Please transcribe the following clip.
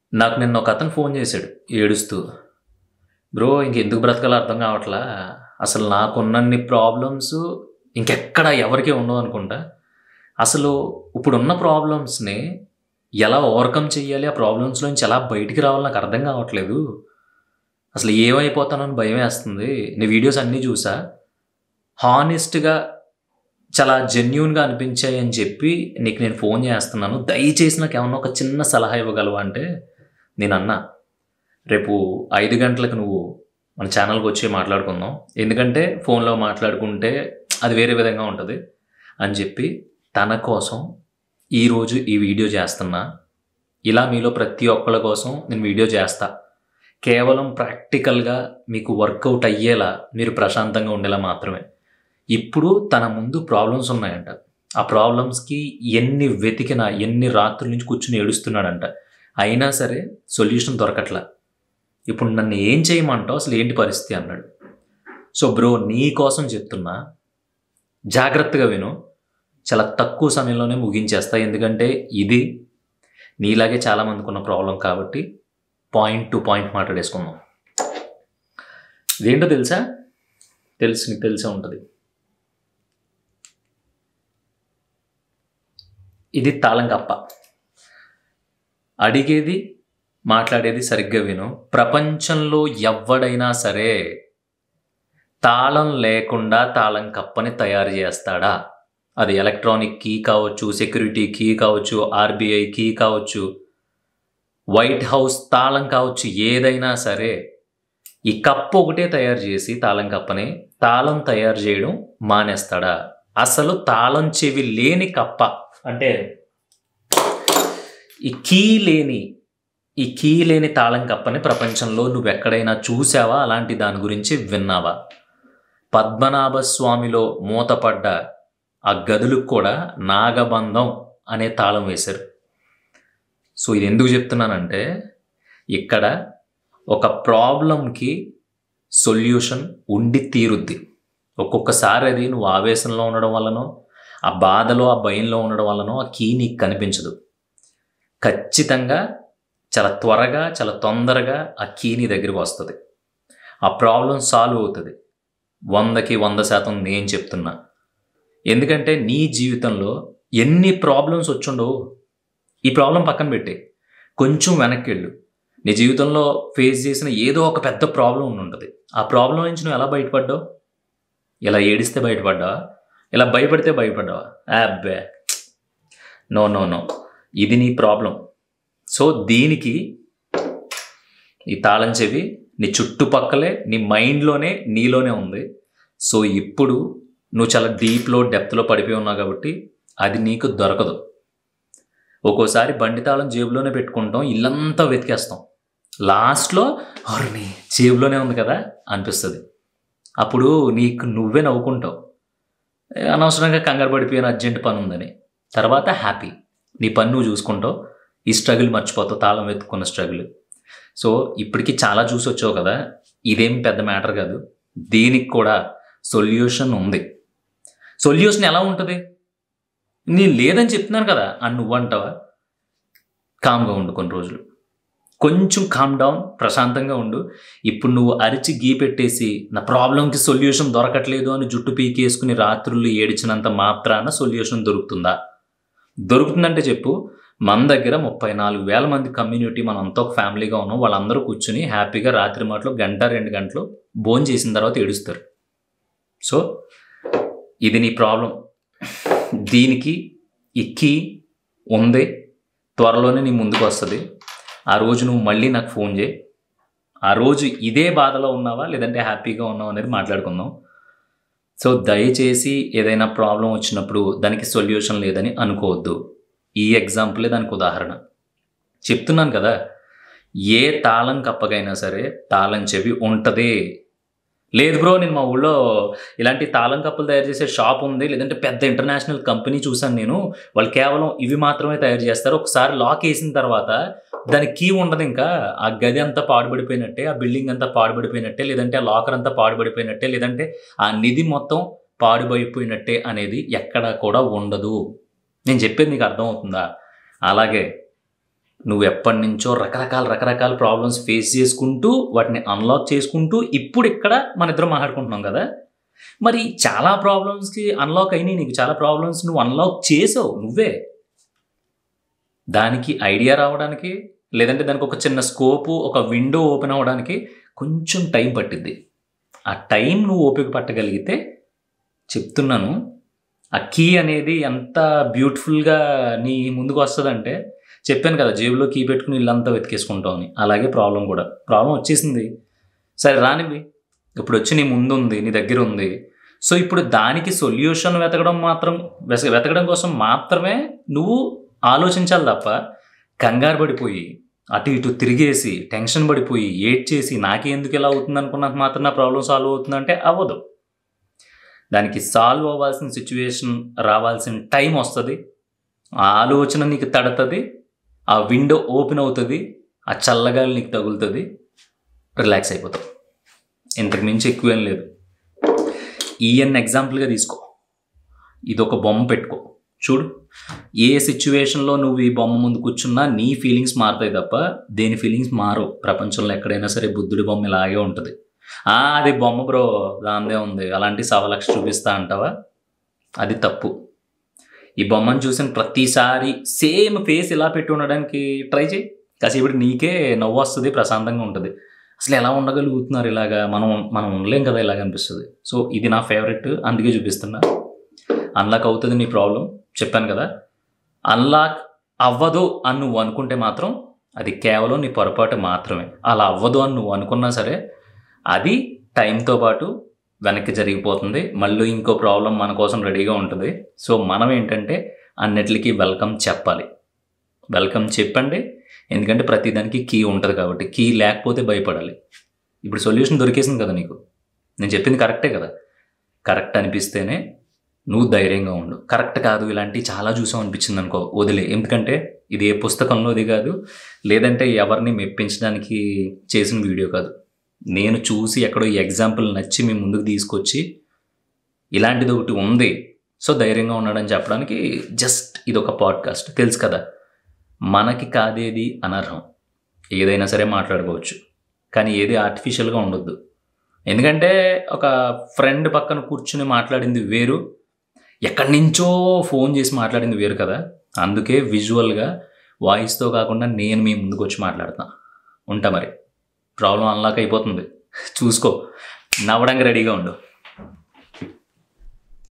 నాకు నిన్న ఒక అతను ఫోన్ చేశాడు ఏడుస్తూ బ్రో ఇంకెందుకు బ్రతకాలో అర్థం కావట్లా అసలు నాకున్నన్ని ప్రాబ్లమ్స్ ఇంకెక్కడ ఎవరికీ ఉండవు అనుకుంటా అసలు ఇప్పుడున్న ప్రాబ్లమ్స్ని ఎలా ఓవర్కమ్ చేయాలి ఆ ప్రాబ్లమ్స్ నుంచి ఎలా బయటికి రావాలి నాకు అర్థం కావట్లేదు అసలు ఏమైపోతానని భయం వేస్తుంది నీ వీడియోస్ అన్నీ చూసా హానెస్ట్గా చాలా జెన్యున్గా అనిపించాయి అని చెప్పి నీకు నేను ఫోన్ చేస్తున్నాను దయచేసి నాకు ఏమన్నా ఒక చిన్న సలహా ఇవ్వగలవా అంటే నేను అన్నా రేపు ఐదు గంటలకు నువ్వు మన ఛానల్కి వచ్చి మాట్లాడుకుందాం ఎందుకంటే ఫోన్లో మాట్లాడుకుంటే అది వేరే విధంగా ఉంటుంది అని చెప్పి తన కోసం ఈరోజు ఈ వీడియో చేస్తున్నా ఇలా మీలో ప్రతి ఒక్కళ్ళ కోసం నేను వీడియో చేస్తా కేవలం ప్రాక్టికల్గా మీకు వర్కౌట్ అయ్యేలా మీరు ప్రశాంతంగా ఉండేలా మాత్రమే ఇప్పుడు తన ముందు ప్రాబ్లమ్స్ ఉన్నాయంట ఆ ప్రాబ్లమ్స్కి ఎన్ని వెతికినా ఎన్ని రాత్రుల నుంచి కూర్చుని ఏడుస్తున్నాడంట అయినా సరే సొల్యూషన్ దొరకట్లా ఇప్పుడు నన్ను ఏం చేయమంటావు అసలు ఏంటి పరిస్థితి అన్నాడు సో బ్రో నీ కోసం చెప్తున్నా జాగ్రత్తగా విను చాలా తక్కువ సమయంలోనే ముగించేస్తా ఎందుకంటే ఇది నీలాగే చాలామందికి ఉన్న ప్రాబ్లం కాబట్టి పాయింట్ టు పాయింట్ మాట్లాడేసుకుందాం ఇదేంటో తెలుసా తెలుసు నీకు తెలిసే ఉంటుంది ఇది తాళం కప్ప అడిగేది మాట్లాడేది సరిగ్గా విను ప్రపంచంలో ఎవడైనా సరే తాళం లేకుండా తాళం కప్పని తయారు చేస్తాడా అది ఎలక్ట్రానిక్ కీ కావచ్చు సెక్యూరిటీ కీ కావచ్చు ఆర్బీఐ కీ కావచ్చు వైట్ హౌస్ తాళం కావచ్చు ఏదైనా సరే ఈ కప్పు ఒకటే తయారు చేసి తాళం కప్పని తాళం తయారు చేయడం మానేస్తాడా అసలు తాళం చెవి లేని కప్ప అంటే ఈ కీ లేని ఈ కీ లేని తాళం కప్పని ప్రపంచంలో నువ్వు ఎక్కడైనా చూసావా అలాంటి దాని గురించి విన్నావా పద్మనాభ స్వామిలో మూతపడ్డ ఆ గదులకు కూడా నాగబంధం అనే తాళం వేశారు సో ఇది ఎందుకు చెప్తున్నానంటే ఇక్కడ ఒక ప్రాబ్లంకి సొల్యూషన్ ఉండి తీరుద్ది ఒక్కొక్కసారి అది నువ్వు ఆవేశంలో ఉండడం వల్లనో ఆ బాధలో ఆ భయంలో ఉండడం వల్లనో ఆ కీ నీకు కనిపించదు ఖచ్చితంగా చాలా త్వరగా చాలా తొందరగా ఆ కీ నీ దగ్గరికి వస్తుంది ఆ ప్రాబ్లం సాల్వ్ అవుతుంది వందకి వంద శాతం నేను చెప్తున్నా ఎందుకంటే నీ జీవితంలో ఎన్ని ప్రాబ్లమ్స్ వచ్చుండవు ఈ ప్రాబ్లం పక్కన పెట్టి కొంచెం వెనక్కి వెళ్ళు నీ జీవితంలో ఫేస్ చేసిన ఏదో ఒక పెద్ద ప్రాబ్లం ఉండి ఉంటుంది ఆ ప్రాబ్లం నుంచి నువ్వు ఎలా బయటపడ్డావు ఇలా ఏడిస్తే బయటపడ్డావా ఇలా భయపడితే భయపడ్డావా అబ్బే నో నో నో ఇది నీ ప్రాబ్లం సో దీనికి ఈ తాళం చెవి నీ చుట్టుపక్కలే నీ మైండ్లోనే నీలోనే ఉంది సో ఇప్పుడు నువ్వు చాలా డీప్లో డెప్త్లో పడిపోయి ఉన్నావు కాబట్టి అది నీకు దొరకదు ఒక్కోసారి బండి తాళం జేబులోనే పెట్టుకుంటాం ఇల్లంతా వెతికేస్తాం లాస్ట్లో నీ జేబులోనే ఉంది కదా అనిపిస్తుంది అప్పుడు నీకు నువ్వే నవ్వుకుంటావు ఏ, అనవసరంగా కంగారు పడిపోయిన అర్జెంట్ పని ఉందని తర్వాత హ్యాపీ నీ పని నువ్వు చూసుకుంటావు ఈ స్ట్రగుల్ మర్చిపోతావు తాళం వెతుక్కున్న స్ట్రగుల్ సో ఇప్పటికి చాలా చూసి వచ్చావు కదా ఇదేం పెద్ద మ్యాటర్ కాదు దీనికి కూడా సొల్యూషన్ ఉంది సొల్యూషన్ ఎలా ఉంటుంది నేను లేదని చెప్తున్నాను కదా అని నువ్వు అంటావా కామ్గా ఉండు కొన్ని రోజులు కొంచెం కామ్ డౌన్ ప్రశాంతంగా ఉండు ఇప్పుడు నువ్వు అరిచి గీ పెట్టేసి నా ప్రాబ్లంకి సొల్యూషన్ దొరకట్లేదు అని జుట్టు పీకేసుకుని రాత్రులు ఏడిచినంత మాత్రాన సొల్యూషన్ దొరుకుతుందా దొరుకుతుందంటే చెప్పు మన దగ్గర ముప్పై నాలుగు వేల మంది కమ్యూనిటీ మనం అంతా ఒక ఫ్యామిలీగా ఉన్నాం వాళ్ళందరూ కూర్చుని హ్యాపీగా రాత్రి మాటలు గంట రెండు గంటలు భోజనం చేసిన తర్వాత ఏడుస్తారు సో ఇది నీ ప్రాబ్లం దీనికి ఇక్కి ఉంది త్వరలోనే నీ ముందుకు వస్తుంది ఆ రోజు నువ్వు మళ్ళీ నాకు ఫోన్ చేయి ఆ రోజు ఇదే బాధలో ఉన్నావా లేదంటే హ్యాపీగా ఉన్నావా అనేది మాట్లాడుకుందాం సో దయచేసి ఏదైనా ప్రాబ్లం వచ్చినప్పుడు దానికి సొల్యూషన్ లేదని అనుకోవద్దు ఈ ఎగ్జాంపులే దానికి ఉదాహరణ చెప్తున్నాను కదా ఏ తాళం కప్పకైనా సరే తాళం చెవి ఉంటుంది లేదు బ్రో నేను మా ఊళ్ళో ఇలాంటి తాళం కప్పులు తయారు చేసే షాప్ ఉంది లేదంటే పెద్ద ఇంటర్నేషనల్ కంపెనీ చూసాను నేను వాళ్ళు కేవలం ఇవి మాత్రమే తయారు చేస్తారు ఒకసారి లాక్ వేసిన తర్వాత దానికి కీ ఉండదు ఇంకా ఆ గది అంతా పాడుపడిపోయినట్టే ఆ బిల్డింగ్ అంతా పాడుపడిపోయినట్టే లేదంటే ఆ లాకర్ అంతా పాడుపడిపోయినట్టే లేదంటే ఆ నిధి మొత్తం పాడుపడిపోయినట్టే అనేది ఎక్కడా కూడా ఉండదు నేను చెప్పేది నీకు అర్థమవుతుందా అలాగే నువ్వు ఎప్పటి నుంచో రకరకాల రకరకాల ప్రాబ్లమ్స్ ఫేస్ చేసుకుంటూ వాటిని అన్లాక్ చేసుకుంటూ ఇప్పుడు ఇక్కడ మన ఇద్దరం మాట్లాడుకుంటున్నాం కదా మరి చాలా ప్రాబ్లమ్స్కి అన్లాక్ అయినాయి నీకు చాలా ప్రాబ్లమ్స్ నువ్వు అన్లాక్ చేసావు నువ్వే దానికి ఐడియా రావడానికి లేదంటే దానికి ఒక చిన్న స్కోపు ఒక విండో ఓపెన్ అవ్వడానికి కొంచెం టైం పట్టిద్ది ఆ టైం నువ్వు ఓపిక పట్టగలిగితే చెప్తున్నాను ఆ కీ అనేది ఎంత బ్యూటిఫుల్గా నీ ముందుకు వస్తుందంటే చెప్పాను కదా జేబులో కీ పెట్టుకుని ఇల్లంతా వెతికేసుకుంటావు అని అలాగే ప్రాబ్లం కూడా ప్రాబ్లం వచ్చేసింది సరే రానివి ఇప్పుడు వచ్చి నీ ముందు ఉంది నీ దగ్గర ఉంది సో ఇప్పుడు దానికి సొల్యూషన్ వెతకడం మాత్రం వెస- వెతకడం కోసం మాత్రమే నువ్వు ఆలోచించాలి తప్ప కంగారు పడిపోయి అటు ఇటు తిరిగేసి టెన్షన్ పడిపోయి ఏడ్ చేసి నాకే ఎందుకు ఇలా అవుతుంది అనుకున్నంత మాత్రం నా ప్రాబ్లం సాల్వ్ అవుతుందంటే అవ్వదు దానికి సాల్వ్ అవ్వాల్సిన సిచ్యువేషన్ రావాల్సిన టైం వస్తుంది ఆ ఆలోచన నీకు తడుతుంది ఆ విండో ఓపెన్ అవుతుంది ఆ చల్లగాలి నీకు తగులుతుంది రిలాక్స్ అయిపోతావు ఇంతకు మించి ఎక్కువేం లేదు ఈఎన్ ఎగ్జాంపుల్గా తీసుకో ఇది ఒక బొమ్మ పెట్టుకో చూడు ఏ సిచ్యువేషన్లో నువ్వు ఈ బొమ్మ ముందు కూర్చున్నా నీ ఫీలింగ్స్ మారుతాయి తప్ప దేని ఫీలింగ్స్ మారవు ప్రపంచంలో ఎక్కడైనా సరే బుద్ధుడి బొమ్మ ఇలాగే ఉంటుంది "ఆ, అది బొమ్మ బ్రో దాందే ఉంది అలాంటి సవలక్ష చూపిస్తా అంటావా అది తప్పు ఈ బొమ్మను చూసిన ప్రతిసారి సేమ్ ఫేస్ ఇలా పెట్టి ఉండడానికి ట్రై చేయి కాసేపటి నీకే నవ్వు వస్తుంది ప్రశాంతంగా ఉంటుంది అసలు ఎలా ఉండగలుగుతున్నారు ఇలాగా మనం మనం ఉండలేం కదా ఇలాగ అనిపిస్తుంది సో ఇది నా ఫేవరెట్ అందుకే చూపిస్తున్నా అన్లాక్ అవుతుంది నీ ప్రాబ్లం చెప్పాను కదా అన్లాక్ అవ్వదు అని నువ్వు అనుకుంటే మాత్రం అది కేవలం నీ పొరపాటు మాత్రమే అలా అవ్వదు అని నువ్వు అనుకున్నా సరే అది టైంతో పాటు వెనక్కి జరిగిపోతుంది మళ్ళీ ఇంకో ప్రాబ్లం మన కోసం రెడీగా ఉంటుంది సో మనం ఏంటంటే అన్నిటికీ వెల్కమ్ చెప్పాలి వెల్కమ్ చెప్పండి ఎందుకంటే ప్రతిదానికి కీ ఉంటుంది కాబట్టి కీ లేకపోతే భయపడాలి ఇప్పుడు సొల్యూషన్ దొరికేసింది కదా నీకు నేను చెప్పింది కరెక్టే కదా కరెక్ట్ అనిపిస్తేనే నువ్వు ధైర్యంగా ఉండు కరెక్ట్ కాదు ఇలాంటివి చాలా చూసాం అనిపించింది అనుకో వదిలే ఎందుకంటే ఇది ఏ పుస్తకంలోది కాదు లేదంటే ఎవరిని మెప్పించడానికి చేసిన వీడియో కాదు నేను చూసి ఎక్కడో ఈ ఎగ్జాంపుల్ నచ్చి మీ ముందుకు తీసుకొచ్చి ఇలాంటిది ఒకటి ఉంది సో ధైర్యంగా ఉన్నాడని చెప్పడానికి జస్ట్ ఇది ఒక పాడ్కాస్ట్ తెలుసు కదా మనకి కాదేది అనర్హం ఏదైనా సరే మాట్లాడుకోవచ్చు కానీ ఏది ఆర్టిఫిషియల్గా ఉండొద్దు ఎందుకంటే ఒక ఫ్రెండ్ పక్కన కూర్చుని మాట్లాడింది వేరు ఎక్కడి నుంచో ఫోన్ చేసి మాట్లాడింది వేరు కదా అందుకే విజువల్గా వాయిస్తో కాకుండా నేను మీ ముందుకు వచ్చి మాట్లాడుతున్నా ఉంటా మరి ప్రాబ్లం అన్లాక్ అయిపోతుంది చూసుకో నవ్వడానికి రెడీగా ఉండు